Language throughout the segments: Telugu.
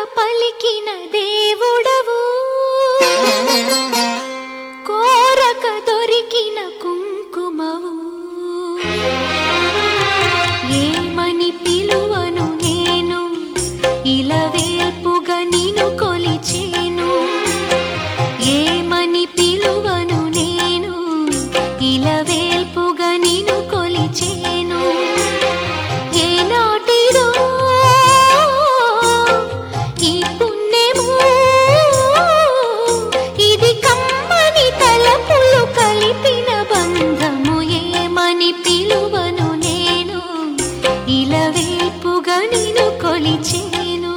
పలికిన దేవుడవు కోరక దొరికిన కుంకుమవు ఏమని పిలువను నేను ఇలవేల్పుగా నిన్ను కొలిచేను ఏమని పిలువను నేను ఇలవేల్పుగా నిన్ను కొలిచేను ఏనాటిదో ఈ పుణ్యము ఇది కమ్మని తలపులు కలిపిన బంధము ఏమని పిలువను నేను ఇలవేల్పుగా నిన్ను కొలిచేను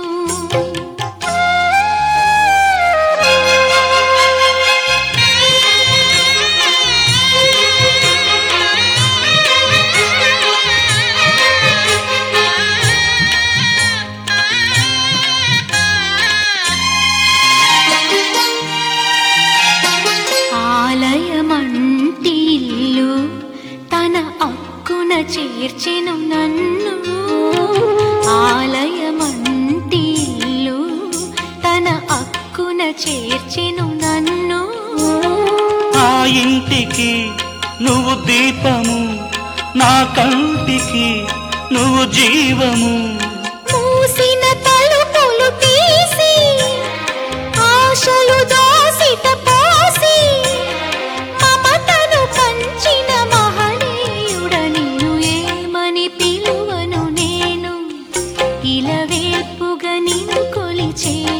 ఆలయమంటి ఇల్లు తన అక్కున చేర్చెను నన్ను ఆలయమంటి ఇల్లు తన అక్కున చేర్చెను నన్ను ఆ ఇంటికి నువ్వు దీపము నా కంటికి నువ్వు జీవము మూసిన తలుపులు తీసి ఆశలు దోసిట పోసి మమతను పంచిన మహనీయుడ నిన్ను ఏమని పిలువను నేను ఇలవేల్పుగా నిన్ను కొలిచేను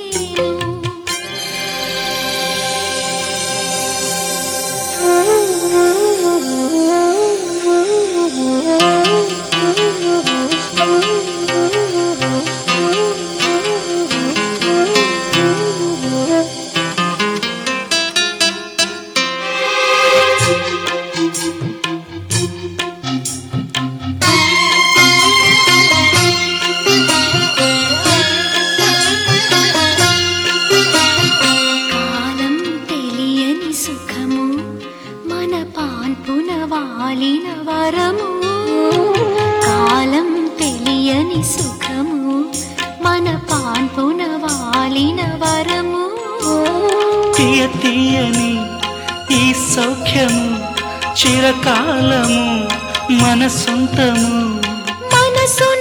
కాలం తెలియని సుఖము మన పాన్పున వాలిన వరము కాలం తెలియని సుఖము మన పాన్పున వాలిన వరము తీయ తీయని ఈ సౌఖ్యము చిరకాలము మన సొంతము మనసున